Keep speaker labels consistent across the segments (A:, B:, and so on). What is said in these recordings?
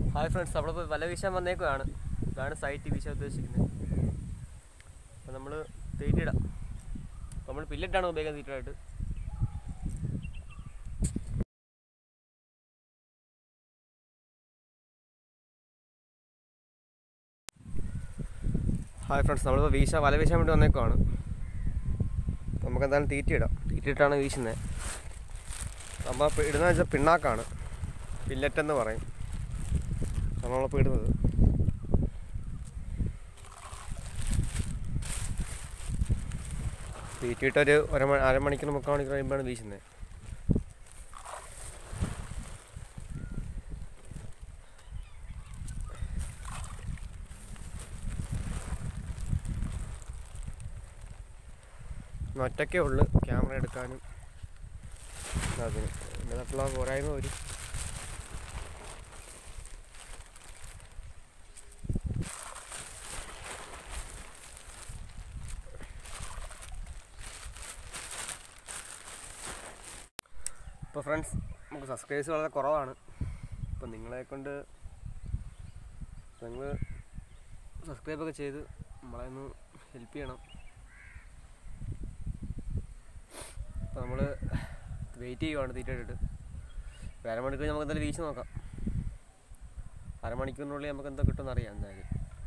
A: hi friends നമ്മളിപ്പോൾ വല വീശാൻ വന്നേക്കുവാണ് ഇതാണ് സൈറ്റ് വീശാൻ ഉദ്ദേശിക്കുന്നത് അപ്പോൾ നമ്മൾ തീറ്റിയിടാം നമ്മൾ പില്ലിട്ടാണ് ഉപയോഗിക്കുന്നത് തീറ്റയായിട്ട് ഹായ് ഫ്രണ്ട്സ് നമ്മളിപ്പോൾ വീശ വല വീശാൻ വേണ്ടി വന്നേക്കുവാണ് നമുക്ക് എന്തായാലും തീറ്റിയിടാം തീറ്റിയിട്ടാണ് വീശുന്നത് നമ്മൾ ഇടുന്നത് വെച്ചാൽ പിണ്ണാക്കാണ് പില്ലറ്റെന്ന് പറയും നമ്മളിപ്പോൾ ഇടുന്നത് തീറ്റിയിട്ടൊരു ഒരു മണി അരമണിക്കൂർ മുക്കാൽ മണിക്കൂർ കഴിയുമ്പോഴാണ് വീശുന്നത് ഒറ്റയ്ക്കേ ഉള്ളു ക്യാമറ എടുക്കാനും അതിന് എന്നിട്ടുള്ള പോരായ്മ വരും ഇപ്പോൾ ഫ്രണ്ട്സ് നമുക്ക് സബ്സ്ക്രൈബേഴ്സ് വളരെ കുറവാണ് അപ്പോൾ നിങ്ങളെ കൊണ്ട് നിങ്ങൾ സബ്സ്ക്രൈബൊക്കെ ചെയ്ത് നമ്മളെ ഒന്ന് ഹെൽപ്പ് ചെയ്യണം അപ്പോൾ നമ്മൾ വെയിറ്റ് ചെയ്യുവാണ് തീറ്റ ഇട്ടിട്ട് ഒരു അരമണിക്കൂർ നമുക്ക് എന്തായാലും വീശ് നോക്കാം അരമണിക്കൂറിനുള്ളിൽ നമുക്ക് എന്താ കിട്ടുമെന്ന് അറിയാം എന്തായാലും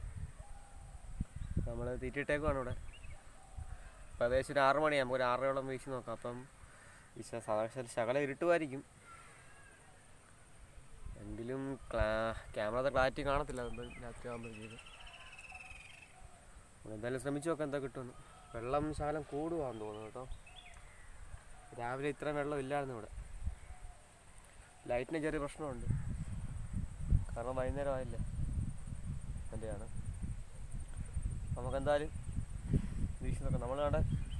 A: നമ്മൾ തീറ്റ ഇട്ടേക്കുവാണ് ഇവിടെ അപ്പോൾ ഏകദേശം ഒരു ആറ് മണിയാകും നമുക്ക് ഒരു ആറരയോളം വീശി നോക്കാം അപ്പം ഈ ശ- സാധാരണ ശകലം ഇരുട്ടുമായിരിക്കും എങ്കിലും ക്ലാ ക്യാമറത്തെ ക്ലാരിറ്റി കാണത്തില്ല അതുകൊണ്ട് രാത്രി ആകുമ്പോഴത്തേക്ക് എന്തായാലും ശ്രമിച്ചു നോക്കാം എന്താ കിട്ടുമെന്ന് വെള്ളം ശകലം കൂടുവാന്ന് തോന്നുന്നു കേട്ടോ രാവിലെ ഇത്രയും വെള്ളം ഇല്ലായിരുന്നു ഇവിടെ ലൈറ്റിന് ചെറിയ പ്രശ്നമുണ്ട് കാരണം വൈകുന്നേരം ആയില്ലേ അതിൻ്റെയാണ് നമുക്കെന്തായാലും വീശി നോക്കാം നമ്മളവിടെ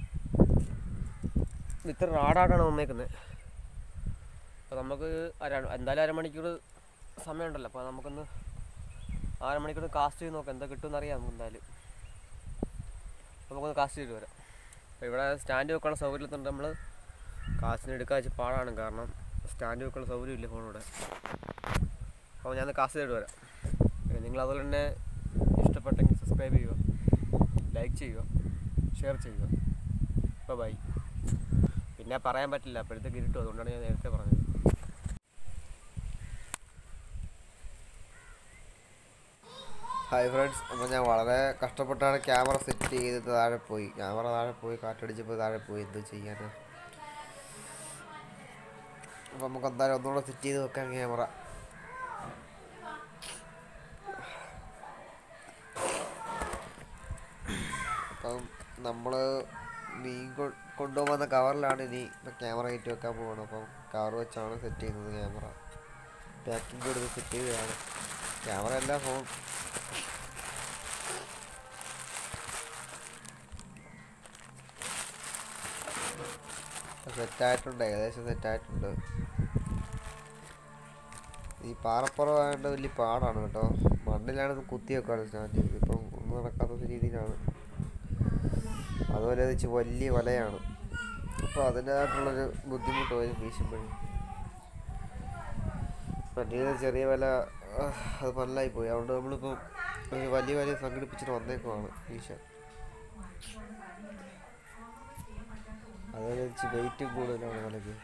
A: ഇത്ര നാടാടാണ് വന്നേക്കുന്നത് അപ്പോൾ നമുക്ക് അര എന്തായാലും അരമണിക്കൂർ സമയമുണ്ടല്ലോ അപ്പോൾ നമുക്കൊന്ന് അരമണിക്കൂർ കാസ്റ്റ് ചെയ്ത് നോക്കാം എന്താ കിട്ടുമെന്ന് അറിയാം നമുക്ക് എന്തായാലും നമുക്കൊന്ന് കാസ്റ്റ് ചെയ്ത് വരാം അപ്പോൾ ഇവിടെ സ്റ്റാൻഡ് വെക്കാനുള്ള സൗകര്യത്തിനുണ്ട് നമ്മൾ കാസ്റ്റിന് എടുക്കാൻ വെച്ച് പാടാണ് കാരണം സ്റ്റാൻഡ് വെക്കാനുള്ള സൗകര്യമില്ല ഫോണിവിടെ അപ്പോൾ ഞാൻ കാസ്റ്റ് ചെയ്തിട്ട് വരാം പിന്നെ നിങ്ങൾ അതുപോലെ തന്നെ ഇഷ്ടപ്പെട്ടെങ്കിൽ സബ്സ്ക്രൈബ് ചെയ്യുക ലൈക്ക് ചെയ്യുക ഷെയർ ചെയ്യുക അപ്പോൾ ബൈ പിന്നെ പറയാൻ പറ്റില്ല അപ്പോഴത്തേക്ക് ഇരുട്ടും അതുകൊണ്ടാണ് ഞാൻ നേരത്തെ പറഞ്ഞത്
B: ഹായ് ഫ്രണ്ട്സ് അപ്പോൾ ഞാൻ വളരെ കഷ്ടപ്പെട്ടാണ് ക്യാമറ സെറ്റ് ചെയ്ത് താഴെ പോയി ക്യാമറ താഴെ പോയി കാറ്റടിച്ചപ്പോൾ താഴെ പോയി എന്ത് ചെയ്യാനാ അപ്പോൾ നമുക്ക് എന്തായാലും ഒന്നുകൂടെ സെറ്റ് ചെയ്ത് വെക്കാം ക്യാമറ അപ്പം നമ്മൾ മീൻ കൊ- കൊണ്ടുപോകുന്ന കവറിലാണ് ഇനി ഇപ്പം ക്യാമറ കയറ്റി വെക്കാൻ പോകണം അപ്പം കവർ വെച്ചാണ് സെറ്റ് ചെയ്യുന്നത് ക്യാമറ പാക്കിംഗ് കൊടുത്ത് സെറ്റ് ചെയ്യുകയാണ് ക്യാമറ എല്ലാം ഫോൺ സെറ്റായിട്ടുണ്ട് ഏകദേശം സെറ്റായിട്ടുണ്ട് ഈ പാറപ്പുറമായതുകൊണ്ട് വലിയ പാടാണ് കേട്ടോ മണ്ണിലാണ് ഇത് കുത്തി വെക്കാണ് സ്റ്റാൻഡ് ചെയ്ത് ഇപ്പം ഒന്നും നടക്കാത്ത രീതിയിലാണ് അതുപോലെ ഇത് ഇച്ചിരി വലിയ വലയാണ് അപ്പോൾ അതിൻ്റേതായിട്ടുള്ളൊരു ബുദ്ധിമുട്ട് വരും വീശുമ്പോഴും മറ്റേത് ചെറിയ വല ആ, അത് മല്ലായി പോയി അതുകൊണ്ട് നമ്മളിപ്പം ഒരു വലിയ വല സംഘടിപ്പിച്ചിട്ട് വന്നേക്കുവാണ് വീശാൻ അതുപോലെ ഇച്ചിരി വെയിറ്റും കൂടുതലാണ് വലയ്ക്ക്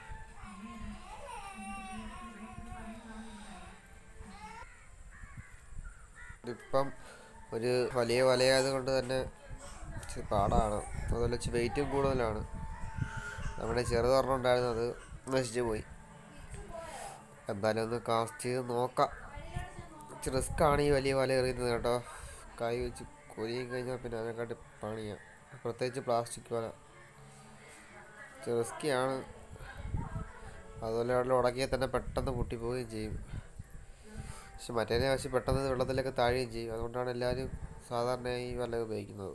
B: ഇപ്പം ഒരു വലിയ വലയായത് കൊണ്ട് തന്നെ ഇച്ചിരി പാടാണ് അതുപോലെ ഇച്ചിരി വെയിറ്റും കൂടുതലാണ് നമ്മുടെ ചെറുതൊരെണ്ണം ഉണ്ടായിരുന്നു അത് നശിച്ചു പോയി എന്തായാലും ഒന്ന് കാസ്റ്റ് ചെയ്ത് നോക്കാം ഇച്ചിരി റിസ്ക് ആണ് ഈ വലിയ വല എറിയുന്നത് കേട്ടോ കൈ വെച്ച് കൊരിയും കഴിഞ്ഞാൽ പിന്നെ അതിനെക്കാട്ടി പണിയാണ് പ്രത്യേകിച്ച് പ്ലാസ്റ്റിക് വല ഇച്ചിരി റിസ്ക്കിയാണ് അതുപോലെ അവിടെ ഉടക്കിയാൽ തന്നെ പെട്ടെന്ന് പൊട്ടിപ്പോവുകയും ചെയ്യും പക്ഷെ മറ്റേനെ പക്ഷെ പെട്ടെന്ന് വെള്ളത്തിലൊക്കെ താഴുകയും ചെയ്യും അതുകൊണ്ടാണ് എല്ലാവരും സാധാരണയായി ഈ വല ഉപയോഗിക്കുന്നത്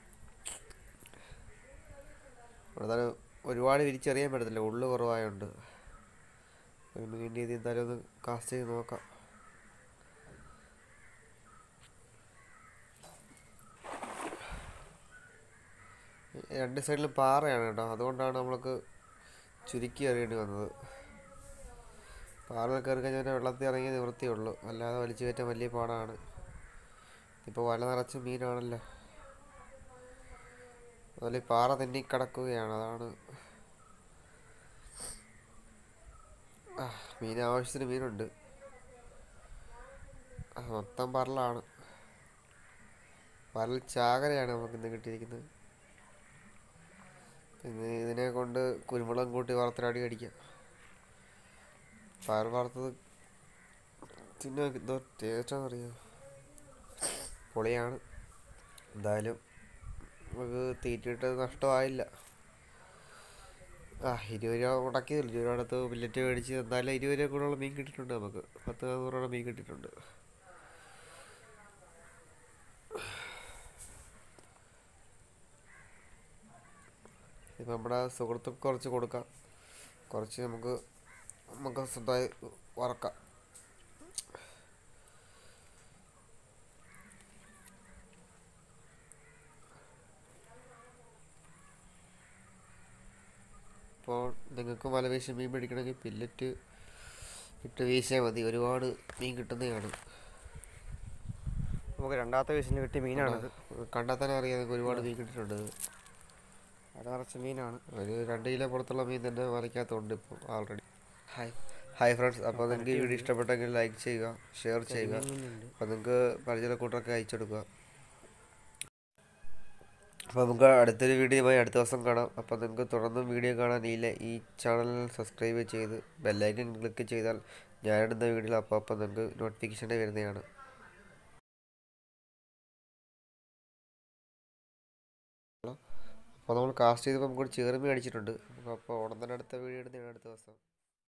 B: അവിടെ ഒരുപാട് വിരിച്ചറിയാൻ പറ്റത്തില്ല ഉള്ളു കുറവായതുകൊണ്ട് അതിന് വേണ്ടി ഇത് എന്തായാലും ഒന്ന് കാസ്റ്റ് ചെയ്ത് നോക്കാം രണ്ട് സൈഡിലും പാറയാണ് കേട്ടോ അതുകൊണ്ടാണ് നമ്മൾക്ക് ചുരുക്കി എറിയേണ്ടി വന്നത് പാറൽ കയറി കഴിഞ്ഞാൽ വെള്ളത്തിൽ ഇറങ്ങി നിവൃത്തിയുള്ളൂ അല്ലാതെ വലിച്ചു കയറ്റാൻ വലിയ പാടാണ് ഇപ്പോൾ വല നിറച്ച് മീനാണല്ലോ അതുപോലെ ഈ പാറ തെന്നി കിടക്കുകയാണ് അതാണ് ആ, മീൻ ആവശ്യത്തിന് മീനുണ്ട് ആ, മൊത്തം പരലാണ് പരൽ ചാകരയാണ് നമുക്ക് ഇന്ന് കിട്ടിയിരിക്കുന്നത് ഇന്ന് ഇതിനെ കൊണ്ട് കുരുമുളകും കൂട്ടി വറുത്തൊരടി അടിക്കാം പയർ വറുത്തത് പിന്നെ എന്തോ ടേസ്റ്റാണെന്നറിയാം പൊളിയാണ് എന്തായാലും നമുക്ക് തീറ്റിയിട്ട് നഷ്ടമായില്ല ആ ഇരുപത് രൂപ മുടക്കിയതില്ല ഇരുപത് രൂപ അടുത്ത് ബില്ലറ്റ് മേടിച്ച് എന്തായാലും ഇരുപത് രൂപ കൂടുതലുള്ള മീൻ കിട്ടിയിട്ടുണ്ട് നമുക്ക് പത്ത് നാനൂറ് രൂപയുടെ മീൻ കിട്ടിയിട്ടുണ്ട് ഇപ്പം നമ്മുടെ സുഹൃത്തുക്ക് കുറച്ച് കൊടുക്കാം കുറച്ച് നമുക്ക് നമുക്ക് സ്വന്തമായി വറക്കാം ഇപ്പോൾ നിങ്ങൾക്ക് വല വീശി മീൻ പിടിക്കണമെങ്കിൽ പില്ലറ്റ് ഇട്ട് വീശിയാൽ മതി ഒരുപാട് മീൻ കിട്ടുന്നതാണ്
A: നമുക്ക് രണ്ടാമത്തെ വീശിന് കിട്ടിയ മീനാണിത്
B: കണ്ടാൽ തന്നെ അറിയാം നിങ്ങൾക്ക് ഒരുപാട് മീൻ കിട്ടിയിട്ടുണ്ട്
A: അത് നിറച്ച മീനാണ്
B: ഒരു രണ്ട് കിലോ പുറത്തുള്ള മീൻ തന്നെ വലയ്ക്കകത്തുണ്ട് ഇപ്പോൾ ആൾറെഡി ഹായ് ഹായ് ഫ്രണ്ട്സ് അപ്പോൾ നിങ്ങൾക്ക് ഈ വീഡിയോ ഇഷ്ടപ്പെട്ടെങ്കിൽ ലൈക്ക് ചെയ്യുക ഷെയർ ചെയ്യുക അപ്പോൾ നിങ്ങൾക്ക് പരിചയ കൂട്ടർക്ക് അയച്ചു കൊടുക്കുക അപ്പോൾ നമുക്ക് അടുത്തൊരു വീഡിയോയുമായി അടുത്ത ദിവസം കാണാം അപ്പോൾ നിങ്ങൾക്ക് തുടർന്നും വീഡിയോ കാണാൻ ഈ ല- ഈ ചാനൽ സബ്സ്ക്രൈബ് ചെയ്ത് ബെല്ലൈക്കൻ ക്ലിക്ക് ചെയ്താൽ ഞാനിടുന്ന വീഡിയോ അപ്പോൾ അപ്പോൾ നിങ്ങൾക്ക് നോട്ടിഫിക്കേഷൻ വരുന്നതാണ് അപ്പോൾ നമ്മൾ കാസ്റ്റ് ചെയ്തപ്പോൾ നമുക്ക് ചേർമി അടിച്ചിട്ടുണ്ട് നമുക്ക് അപ്പോൾ ഉടൻ തന്നെ അടുത്ത വീഡിയോ ഇടുന്നതാണ് അടുത്ത ദിവസം